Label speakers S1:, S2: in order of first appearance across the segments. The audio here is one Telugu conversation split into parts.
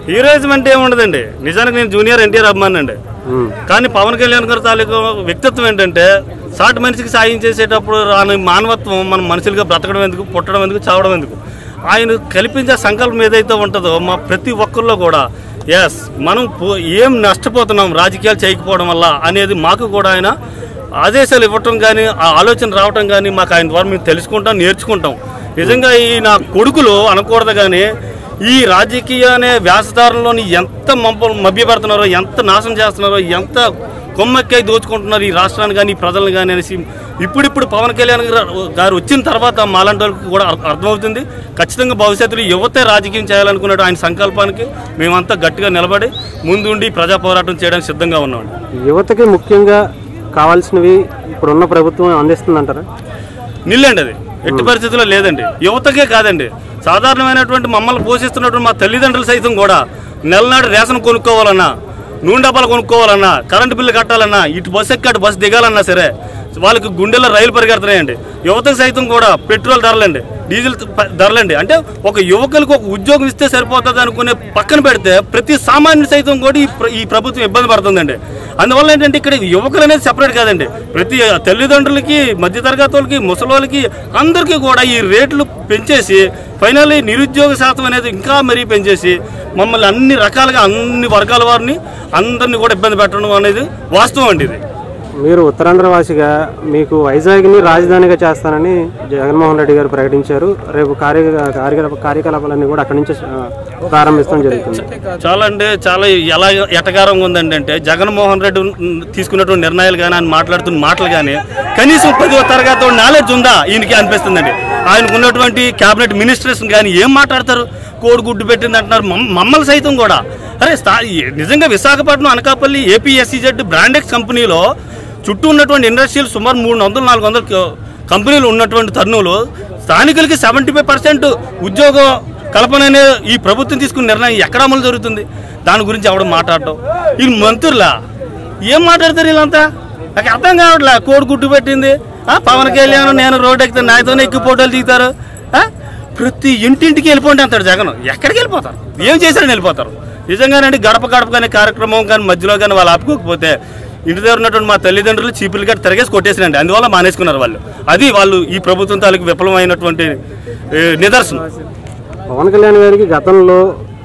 S1: హీరోయిజం అంటే ఏముండదండి నిజానికి నేను జూనియర్ ఎన్టీఆర్ అభిమాని అండి
S2: ఉమ్.
S1: కానీ పవన్ కళ్యాణ్ గారి తాలూకు వ్యక్తిత్వం ఏంటంటే సాటి మనిషికి సాయం చేసేటప్పుడు రాని మానవత్వం మనం మనుషులుగా బ్రతకడం ఎందుకు పుట్టడం ఎందుకు చావడం ఎందుకు ఆయన కల్పించే సంకల్పం ఏదైతే ఉంటుందో మా ప్రతి ఒక్కరిలో కూడా ఎస్ మనం పో- ఏం నష్టపోతున్నాం రాజకీయాలు చేయకపోవడం వల్ల అనేది మాకు కూడా ఆయన ఆదేశాలు ఇవ్వటం కానీ ఆ ఆలోచన రావటం కానీ మాకు ఆయన ద్వారా మేము తెలుసుకుంటాం నేర్చుకుంటాం నిజంగా ఈ నా కొడుకులు అనకూడదు కానీ ఈ రాజకీయ అనే వ్యాసదారంలోని ఎంత మంప మభ్యపెడుతున్నారో ఎంత నాశనం చేస్తున్నారో ఎంత కొమ్మక్కై దోచుకుంటున్నారు ఈ రాష్ట్రాన్ని కానీ ఈ ప్రజలను కానీ అనేసి ఇప్పుడిప్పుడు పవన్ కళ్యాణ్ గారు- గారు వచ్చిన తర్వాత మాలాంటి వాళ్ళకి కూడా అర్థ- అర్థమవుతుంది ఖచ్చితంగా భవిష్యత్తులో యువతే రాజకీయం చేయాలనుకున్నాడు ఆయన సంకల్పానికి మేమంతా గట్టిగా నిలబడి ముందుండి ప్రజా పోరాటం చేయడానికి సిద్ధంగా ఉన్నామండి
S2: యువతకి ముఖ్యంగా కావాల్సినవి ఇప్పుడున్న ప్రభుత్వం అందిస్తుందంటారా
S1: నిల్లండి అది ఎట్టి పరిస్థితుల్లో లేదండి యువతకే కాదండి సాధారణమైనటువంటి మమ్మల్ని పోషిస్తున్నటువంటి మా తల్లిదండ్రులు సైతం కూడా నెలనాడు రేషన్ కొనుక్కోవాలన్నా నూనె డబ్బాలు కొనుక్కోవాలన్నా కరెంటు బిల్లు కట్టాలన్నా ఇటు బస్సు ఎక్కి అటు బస్సు దిగాలన్నా సరే వాళ్ళకి గుండెల్లో రైలు పరిగెడుతున్నాయండి యువతకు సైతం కూడా పెట్రోల్ ధరలండి డీజిల్ ప- ధరలండి అంటే ఒక యువకులకు ఒక ఉద్యోగం ఇస్తే సరిపోతుంది అనుకునే పక్కన పెడితే ప్రతి సామాన్యుడు సైతం కూడా ఈ ప్ర- ఈ ప్రభుత్వం ఇబ్బంది పడుతుందండి అందువల్ల ఏంటంటే ఇక్కడ యువకులు అనేది సెపరేట్ కాదండి ప్రతి తల్లిదండ్రులకి మధ్యతరగతి వాళ్ళకి ముసలి అందరికీ కూడా ఈ రేట్లు పెంచేసి ఫైనల్లీ నిరుద్యోగ శాతం అనేది ఇంకా మరీ పెంచేసి మమ్మల్ని అన్ని రకాలుగా అన్ని వర్గాల వారిని అందరినీ కూడా ఇబ్బంది పెట్టడం అనేది వాస్తవం అండి ఇది
S2: మీరు ఉత్తరాంధ్ర వాసిగా మీకు వైజాగ్ని రాజధానిగా చేస్తానని జగన్మోహన్ రెడ్డి గారు ప్రకటించారు రేపు కార్య కార్య- కార్యకలాపాలన్నీ కూడా అక్కడి నుంచి ఆ, ప్రారంభిస్తాం జరుగుతుంది
S1: చాలా అంటే చాలా ఎలా ఎటకారంగా ఉందండి అంటే జగన్మోహన్ రెడ్డి ఉన్- తీసుకున్నటువంటి నిర్ణయాలు కానీ ఆయన మాట్లాడుతున్న మాటలు కానీ కనీసం పదో తరగతి నాలెడ్జ్ ఉందా ఈయనకి అనిపిస్తుందండి ఆయనకు ఉన్నటువంటి క్యాబినెట్ మినిస్టర్స్ కానీ ఏం మాట్లాడతారు కోడిగుడ్డు పెట్టింది అంటున్నారు మమ్- మమ్మల్ని సైతం కూడా అరే స్థా నిజంగా విశాఖపట్నం అనకాపల్లి ఏపీఎస్సీజెడ్ బ్రాండెక్స్ కంపెనీలో చుట్టూ ఉన్నటువంటి ఇండస్ట్రియల్ సుమారు మూడు వందలు నాలుగు వందల క- కంపెనీలు ఉన్నటువంటి తరుణంలో స్థానికులకి సెవెంటీ ఫైవ్ పర్సెంట్ ఉద్యోగ కల్పన అనే ఈ ప్రభుత్వం తీసుకున్న నిర్ణయం ఎక్కడ అమలు జరుగుతుంది దాని గురించి ఎవడ మాట్లాడటం ఈ మంత్రులా ఏం మాట్లాడతారు వీళ్ళంతా నాకు అర్థం కావట్లే కోడి గుడ్డు పెట్టింది ఆ, పవన్ కళ్యాణ్ నేను రోడ్ ఎక్కితే నాయతోనే ఎక్కువ ఫోటోలు దిగుతారు ఆ? ప్రతి ఇంటింటికి వెళ్ళిపోండి అంటాడు జగన్ ఎక్కడికి వెళ్ళిపోతారు ఏం చేశారని వెళ్ళిపోతారు నిజంగానండి గడప గడప కానీ కార్యక్రమం కానీ మధ్యలో కానీ వాళ్ళు ఆపుకోకపోతే ఇంటి దగ్గర ఉన్నటువంటి మా తల్లిదండ్రులు చీపులు గట్టి తిరగేసి కొట్టేసినండి అందువల్ల మానేసుకున్నారు వాళ్ళు అది వాళ్ళు ఈ ప్రభుత్వం తాలూకు విఫలమైనటువంటి ఏ, నిదర్శనం
S2: పవన్ కళ్యాణ్ గారికి గతంలో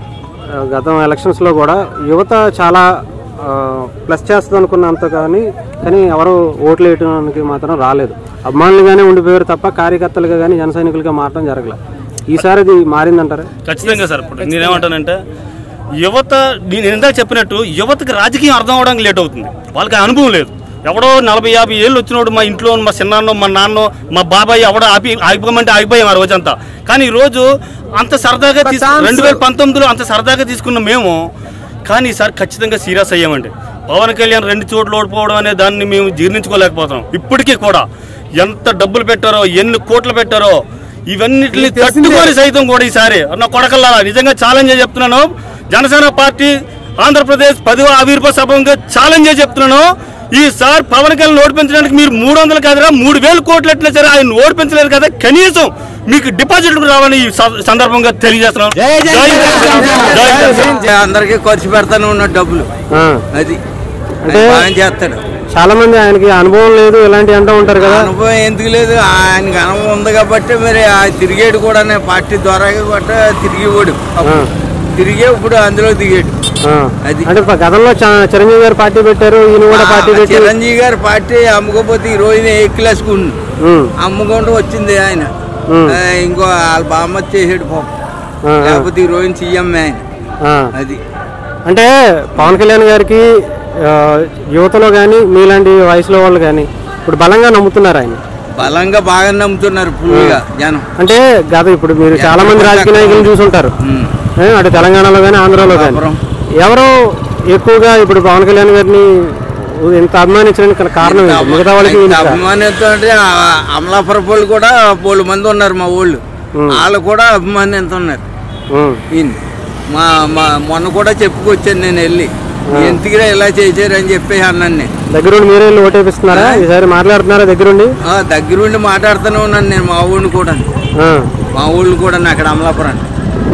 S2: ఆ, గతం ఎలక్షన్స్లో కూడా యువత చాలా ఆ, ప్లస్ చేస్తుంది అనుకున్నంత కానీ కానీ ఎవరు ఓట్లు వేయడానికి మాత్రం రాలేదు అభిమానులుగానే ఉండిపోయారు తప్ప కార్యకర్తలుగా కానీ జన సైనికులుగా మారడం జరగలేదు ఈసారి అది మారిందంటారా
S1: ఖచ్చితంగా సార్ ఇప్పుడు నేనేమంటానంటే యువత నేను ఇందాక చెప్పినట్టు యువతకి రాజకీయం అర్థం అవడానికి లేట్ అవుతుంది వాళ్ళకి ఆ అనుభవం లేదు ఎవడో నలభై యాభై ఏళ్ళు వచ్చినోడు మా ఇంట్లో మా చిన్నాన్నో మా నాన్నో మా బాబాయ్ ఎవడో ఆపి ఆగిపోమంటే ఆగిపోయాం ఆ రోజంతా కానీ ఈ రోజు అంత సరదాగా తీసు రెండు వేల పంతొమ్మిదిలో అంత సరదాగా తీసుకున్న మేము కానీ ఈసారి ఖచ్చితంగా సీరియస్ అయ్యామండి పవన్ కళ్యాణ్ రెండు చోట్ల ఓడిపోవడం అనే దాన్ని మేము జీర్ణించుకోలేకపోతున్నాం ఇప్పటికీ కూడా ఎంత డబ్బులు పెట్టారో ఎన్ని కోట్లు పెట్టారో ఇవన్నిటిని తట్టుకొని సైతం కూడా ఈసారి నా కొడకల్లా నిజంగా ఛాలెంజ్ చెప్తున్నాను జనసేన పార్టీ ఆంధ్రప్రదేశ్ పదివ ఆవిర్భ సభంగా ఛాలెంజ్ చెప్తున్నాను ఈసారి పవన్ కళ్యాణ్ ఓడిపించడానికి మీరు మూడు వందలు కాదురా మూడు వేలు కోట్లు ఎట్లా సరే ఆయన ఓడిపించలేరు కదా కనీసం మీకు డిపాజిట్లు రావాలని ఈ స- సందర్భంగా తెలియజేస్తున్నాను జై జనసేన. జై జనసేన.
S3: అందరికీ ఖర్చు పెడతానే ఉన్నాడు డబ్బులు
S2: ఆ,
S3: అది
S2: అంటే-
S3: ఆయన బాగా చేస్తాడు
S2: చాలా మంది ఆయనకి అనుభవం లేదు ఇలాంటివి అంటూ ఉంటారు కదా
S3: అనుభవం ఎందుకు లేదు ఆయనకి అనుభవం ఉంది కాబట్టి మరి ఆ తిరిగేడు కూడా పార్టీ ద్వారా కూడా తిరిగేవాడు
S2: ఆ,
S3: తిరిగే ఇప్పుడు అందులో దిగాడు
S2: ఆ.
S3: అది.
S2: అంటే ప- గతంలో చ- చిరంజీవి గారు పార్టీ పెట్టారు ఈయన కూడా పార్టీ
S3: ఆ
S2: పెట్టి
S3: చిరంజీవి గారి పార్టీ అమ్ముకోపోతే ఈ రోజున ఏ క్లాస్
S2: ఉమ్,
S3: అమ్ముకుంటూ వచ్చింది ఆయన
S2: ఉమ్.
S3: ఆ, ఇంకో వాళ్ళ బామ్మ చేసాడు పాపం
S2: ఆ, ఆ,
S3: లేకపోతే ఈ రోజున సీఎం ఆయన
S2: ఆ.
S3: అది
S2: అంటే పవన్ కళ్యాణ్ గారికి ఆ, యువతలో కానీ మీలాంటి వయసులో వాళ్ళు కానీ ఇప్పుడు బలంగా నమ్ముతున్నారు ఆయన
S3: బలంగా బాగా నమ్ముతున్నారు ఫుల్గా జనం
S2: అంటే గత ఇప్పుడు మీరు చాలా మంది రాజకీయ నాయకులను చూసుంటారు
S3: ఉమ్.
S2: ఏ, అటు తెలంగాణలో కానీ ఆంధ్రాలో కానీ
S3: అపురం.
S2: ఎవరు ఎక్కువగా ఇప్పుడు పవన్ కళ్యాణ్ గారిని ఇంత అభిమానించడానికి గల కారణం ఏంటి మిగతా వాళ్ళకి
S3: ఇంత
S2: ఈయనకి
S3: అభిమానంతో అంటే ఆ- అమలాపురం వాళ్ళు కూడా బోళ్ళు మంది ఉన్నారు మా ఊళ్ళు వాళ్ళు కూడా అభిమానంతో ఉన్నారు
S2: ఉమ్,
S3: ఈయన మా మా మొన్న కూడా చెప్పుకొచ్చాను నేను వెళ్ళి ఎందుకురా ఇలా చేశారు అని చెప్పేసి అన్నాను నేను
S2: దగ్గరుండి మీరే వెళ్ళి ఓటేపిస్తున్నారా ఈసారి మాట్లాడుతున్నారా దగ్గరుండి
S3: ఆ, దగ్గరుండి మాట్లాడుతూనే ఉన్నాను నేను మా ఊళ్ళని కూడా
S2: ఆ,
S3: మా ఊళ్ళు కూడా అక్కడ అమలాపురం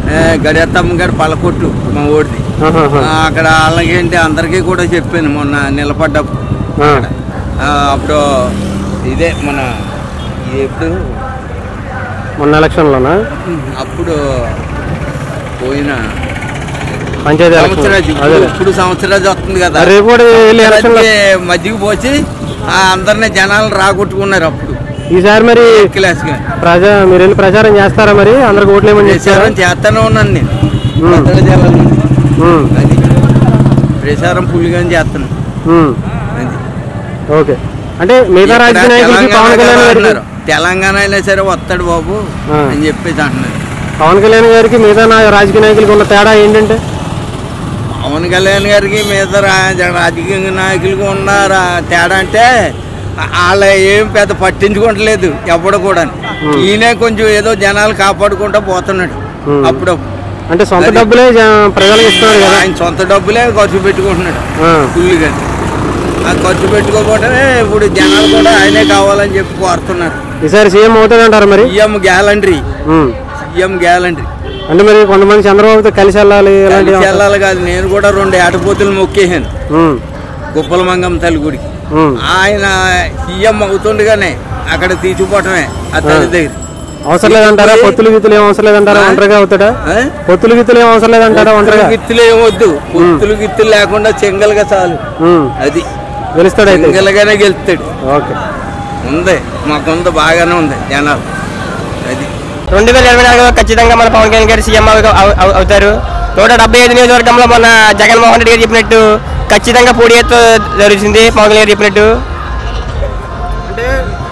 S3: ఏ, గడియత్తమ్మ గారు పలకొట్టు మా ఓడిది
S2: ఆహాహా.
S3: ఆ, అక్కడ వాళ్ళకేంటి అందరికీ కూడా చెప్పాను మొన్న నిలబడ్డప్పుడు
S2: ఆ.
S3: ఆ, అప్పుడు ఇదే మన ఇది ఎప్పుడు
S2: మొన్న ఎలక్షన్లోనా
S3: అప్పుడు పోయిన
S2: పంచాయతీ ఎలక్షన్
S3: సంవత్సరాజు
S2: అదే
S3: ఇప్పుడు- ఇప్పుడు సంవత్సరాజు వస్తుంది కదా
S2: రేపు కూడా వెళ్ళి ఎలక్షన్లో
S3: సంవత్సరాజుకి మజ్జిగ పోసి ఆ అందరిని జనాలు రాగొట్టుకున్నారు అప్పుడు
S2: ఈసారి మరి
S3: క్లాస్ గా
S2: ప్రజా మీరు వెళ్ళి ప్రచారం చేస్తారా మరి అందరికి ఓట్లు ఏమని చేస్తారా
S3: ప్రచారం చేస్తానే ఉన్నాను నేను
S2: ఉమ్.
S3: భద్రాద్రి జిల్లాలో ఉంది.
S2: ఉమ్,
S3: అది ప్రచారం పులిగా చేస్తాను
S2: ఉమ్,
S3: అది
S2: ఓకే అంటే మిగతా
S3: ఇక్కడ
S2: రాజకీయ నాయకులకి
S3: తెలంగాణ
S2: పవన్ కళ్యాణ్
S3: కదా
S2: గారికి
S3: అన్నారు. తెలంగాణ అయినా సరే వస్తాడు బాబు
S2: ఆ.
S3: అని చెప్పేసి అంటున్నారు
S2: పవన్ కళ్యాణ్ గారికి మిగతా నా రాజకీయ నాయకులకి ఉన్న తేడా ఏంటంటే
S3: పవన్ కళ్యాణ్ గారికి మీద రా- రాజకీయ నాయకులకు ఉన్న రా- తేడా అంటే వాళ్ళ ఏం పెద్ద పట్టించుకోవట్లేదు ఎవడు కూడా ఈయనే కొంచెం ఏదో జనాలు కాపాడుకుంటూ పోతున్నాడు
S2: Hmm.
S3: అప్పుడప్పుడు
S2: అంటే సొంత
S3: అది-
S2: డబ్బులే జ- ప్రజలకు ఇస్తున్నారు కదా
S3: ఆయన సొంత డబ్బులే ఖర్చు పెట్టుకుంటున్నాడు
S2: ఆ,
S3: ఫుల్గా ఆ ఖర్చు పెట్టుకోకపోతే ఇప్పుడు జనాలు కూడా ఆయనే కావాలని చెప్పి కోరుతున్నారు
S2: ఈసారి సీఎం అవుతాడంటారు మరి
S3: CM gallantry
S2: um,
S3: CM gallantry
S2: అంటే మరి కొంతమంది చంద్రబాబుతో కలిసి వెళ్ళాలి ఇలాంటి
S3: వెళ్ళాలి కాదు నేను కూడా రెండు ఏటపోతులు మొక్కేసాను
S2: ఉమ్,
S3: గుప్పల మంగమ్మ తల్లి గుడికి
S2: ఉమ్.
S3: ఆయన సీఎం అవుతుండగానే అక్కడ తీసుకుపోవటమే ఆ తల్లి దగ్గర
S2: అవసరం లేదంటారా పొత్తులు గిత్తులు ఏం అవసరం లేదంటారా
S3: ఆ?
S2: ఒంటరిగా అవుతాడా
S3: ఆ?
S2: పొత్తులు గిత్తులు ఏం అవసరం లేదంటారా ఒంటరిగా
S3: గిత్తులు ఏమొద్దు పొత్తులు గిత్తులు లేకుండా చెంగల్గా చాలు
S2: ఉమ్,
S3: అది
S2: గెలుస్తాడైతే
S3: చెంగల్గానే గెలుస్తాడు
S2: ఓకే
S3: ఉంది మాకుంది బాగానే ఉంది జనాలు అది
S4: రెండు వేల ఇరవై నాలుగులో ఖచ్చితంగా మన పవన్ కళ్యాణ్ గారు సీఎం అవ- అవ- అవ- అవుతారు నూట డెబ్బై ఐదు నియోజకవర్గంలో మన జగన్మోహన్ రెడ్డి గారు చెప్పినట్టు ఖచ్చితంగా పోటీ ఎత్తు జరుగుతుంది పవన్ కళ్యాణ్ గారు చెప్పినట్టు
S2: అంటే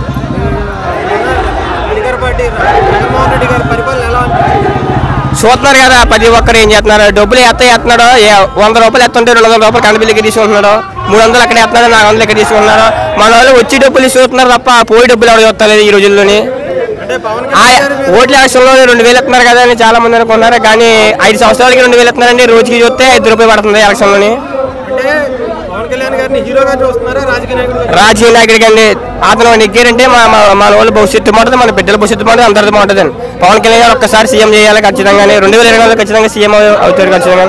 S2: అధికార పార్టీ జగన్మోహన్ రెడ్డి గారి పరిపాలన ఎలా
S4: చూస్తున్నారు కదా ప్రతి ఒక్కరు ఏం చేస్తున్నారు డబ్బులు ఎత్త ఎత్తున్నాడు ఏ- వంద రూపాయలు ఎత్తుంటే రెండు వందల రూపాయలు కరెంట్ బిల్లుకి తీసుకుంటున్నాడు మూడు వందలు అక్కడ ఎత్తున్నాడు నాలుగు వందలు ఇక్కడ తీసుకుంటున్నారు మన వాళ్ళు వచ్చి డబ్బులు చూస్తున్నారు తప్ప పోయి డబ్బులు ఎవరు చూస్తలేదు ఈ రోజుల్లోని
S2: అంటే పవన్
S4: ఆ ఓట్ల ఎలక్షన్లో రెండు వేలు ఎత్తున్నారు కదా అని చాలా మంది అనుకున్నారు కానీ ఐదు సంవత్సరాలకి రెండు వేలు ఎత్తున్నారండి రోజుకి చూస్తే ఐదు రూపాయలు పడుతుంది ఎలక్షన్లోని
S2: అంటే పవన్ కళ్యాణ్ గారిని హీరోగా చూస్తున్నారా రాజకీయ నాయకులుగా
S4: రాజకీయ నాయకుడికి అండి అతను నెగ్గారంటే మా మా- మన వాళ్ళ భవిష్యత్తు బాగుంటుంది మన బిడ్డల భవిష్యత్తు బాగుంటుంది అందరిది బాగుంటుంది పవన్ కళ్యాణ్ గారు ఒక్కసారి సీఎం చేయాలి ఖచ్చితంగానే రెండు వేల ఇరవై నాలుగులో ఖచ్చితంగా సీఎం అవు- అవుతారు ఖచ్చితంగా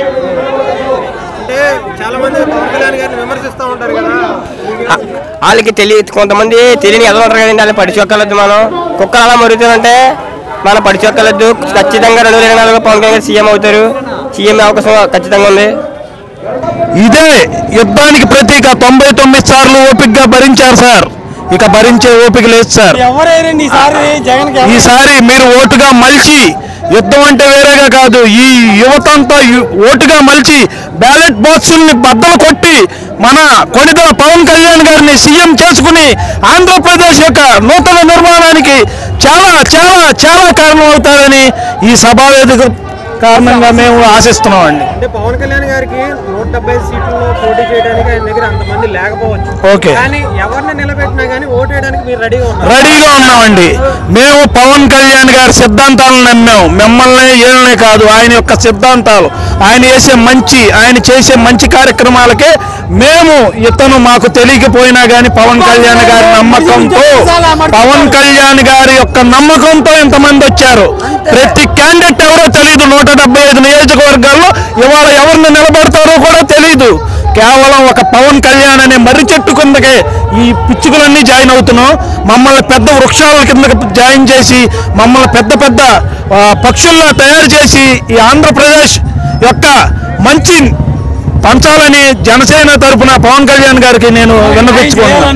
S2: అంటే చాలా మంది పవన్ కళ్యాణ్ గారిని విమర్శిస్తూ ఉంటారు కదా
S4: ఆ- వాళ్ళకి తెలియ కొంతమంది తెలియని ఎదురు ఉంటారు కదండి వాళ్ళు పడిచొక్కలద్దు మనం కుక్కలు అలా మరుగుతుందంటే మనం పడిచొక్కలద్దు ఖచ్చితంగా రెండు వేల ఇరవై నాలుగులో పవన్ కళ్యాణ్ గారు సీఎం అవుతారు సీఎం అవకాశం ఖచ్చితంగా ఉంది
S5: ఇదే యుద్ధానికి ప్రతీక తొంభై తొమ్మిది సార్లు ఓపికగా భరించారు సార్ ఇక భరించే ఓపిక లేదు సార్ ఈసారి మీరు ఓటుగా మలిచి యుద్ధం అంటే వేరేగా కాదు ఈ యువతంతా యు- ఓటుగా మలిచి బ్యాలెట్ బాక్సుల్ని బద్దలు కొట్టి మన కొనిదల పవన్ కళ్యాణ్ గారిని సీఎం చేసుకుని ఆంధ్రప్రదేశ్ యొక్క నూతన నిర్మాణానికి చాలా చాలా చాలా కారణం అవుతారని ఈ సభా వేదిక కారణంగా మేము ఆశిస్తున్నామండి
S2: అంటే పవన్ కళ్యాణ్ గారికి నూట డెబ్బై సీట్లలో పోటీ చేయడానికి ఆయన దగ్గర అంతమంది లేకపోవచ్చు
S5: ఓకే.
S2: కానీ ఎవరిని నిలబెట్టినా కానీ ఓటు వేయడానికి మీరు రెడీగా ఉన్నారు
S5: రెడీగా ఉన్నామండి మేము పవన్ కళ్యాణ్ గారి సిద్ధాంతాలను నమ్మాం మిమ్మల్ని ఏళ్ళనే కాదు ఆయన యొక్క సిద్ధాంతాలు ఆయన చేసే మంచి ఆయన చేసే మంచి కార్యక్రమాలకే మేము ఇతను మాకు తెలియకపోయినా కానీ పవన్ కళ్యాణ్ గారి నమ్మకంతో పవన్ కళ్యాణ్ గారి యొక్క నమ్మకంతో ఇంతమంది వచ్చారు ప్రతి క్యాండిడేట్ ఎవరో తెలియదు నూట డెబ్బై ఐదు నియోజకవర్గాల్లో ఇవాళ ఎవరిని నిలబడతారో కూడా తెలియదు కేవలం ఒక పవన్ కళ్యాణ్ అనే మర్రి చెట్టు కిందకే ఈ పిచ్చుకలన్నీ జాయిన్ అవుతున్నాం మమ్మల్ని పెద్ద వృక్షాల కిందకి జాయిన్ చేసి మమ్మల్ని పెద్ద పెద్ద ఆ, పక్షుల్లా తయారు చేసి ఈ ఆంధ్రప్రదేశ్ యొక్క మంచి పంచాలని జనసేన తరపున పవన్ కళ్యాణ్ గారికి నేను విన్నపించుకున్నాను